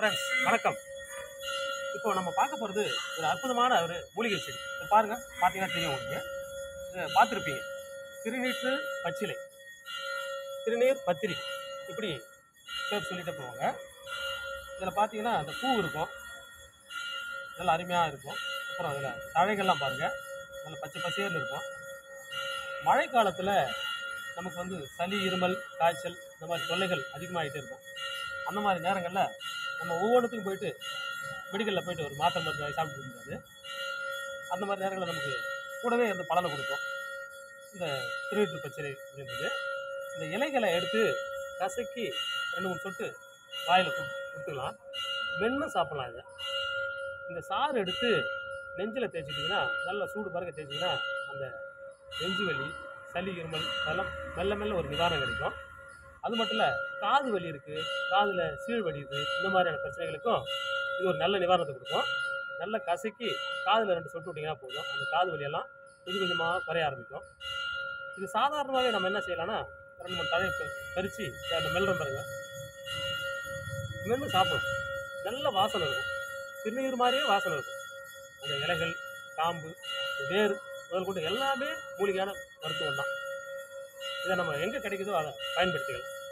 friends வணக்கம் இப்போ நம்ம பார்க்க போகிறது ஒரு அற்புதமான ஒரு மூலிகை செடி இதை பாருங்க பார்த்தீங்கன்னா தெரியும் உங்களுக்கு இதை பார்த்துருப்பீங்க திருநீற்று பச்சிலை திருநீர் பத்திரி இப்படி பேர் சொல்லிட்டு போவாங்க இதில் பார்த்தீங்கன்னா அந்த பூ இருக்கும் நல்லா அருமையாக இருக்கும் அப்புறம் அதில் தழைகள்லாம் பாருங்கள் நல்ல பச்சை பசேர்னு இருக்கும் மழை காலத்தில் நமக்கு வந்து சளி இருமல் காய்ச்சல் இந்த மாதிரி தொல்லைகள் அதிகமாகிட்டே இருக்கும் அந்த மாதிரி நேரங்களில் நம்ம ஒவ்வொன்றுத்துக்கும் போயிட்டு மெடிக்கலில் போயிட்டு ஒரு மாத்திரை மருந்து வாங்கி சாப்பிட்டு முடியாது அந்த மாதிரி நேரங்களில் நமக்கு கூடவே வந்து பலனை கொடுக்கும் இந்த திருவீட்டு பச்சை அப்படின்றது இந்த இலைகளை எடுத்து கசக்கி ரெண்டு மூணு சொட்டு வாயில் கொடுத்துக்கலாம் மென்று சாப்பிட்லாம் இதை இந்த சாறு எடுத்து நெஞ்சில் தேய்ச்சிட்டிங்கன்னா நல்ல சூடு பறக்க தேய்ச்சிங்கன்னா அந்த நெஞ்சு வலி சளி இருமல் அதெல்லாம் மெல்ல மெல்ல ஒரு நிவாரணம் கிடைக்கும் அது மட்டும் இல்லை காது வலி இருக்குது காதில் சீழ் வடியுது இந்த மாதிரியான பிரச்சனைகளுக்கும் இது ஒரு நல்ல நிவாரணத்தை கொடுக்கும் நல்லா கசக்கி காதில் ரெண்டு சொட்டு விட்டிங்கன்னா போதும் அந்த காது வலியெல்லாம் கொஞ்சம் கொஞ்சமாக குறைய ஆரம்பிக்கும் இது சாதாரணமாகவே நம்ம என்ன செய்யலாம்னா ரெண்டு மூணு தழையை ப- பறித்து அந்த மெல்றம் பாருங்க மென்று சாப்பிடும் நல்ல வாசனை இருக்கும் திருநீர் மாதிரியே வாசனை இருக்கும் அந்த இலைகள் காம்பு வேர் முதல் கொண்டு எல்லாமே மூலிகையான மருத்துவம் தான் இதை நம்ம எங்கே கிடைக்குதோ அதை பயன்படுத்திக்கலாம்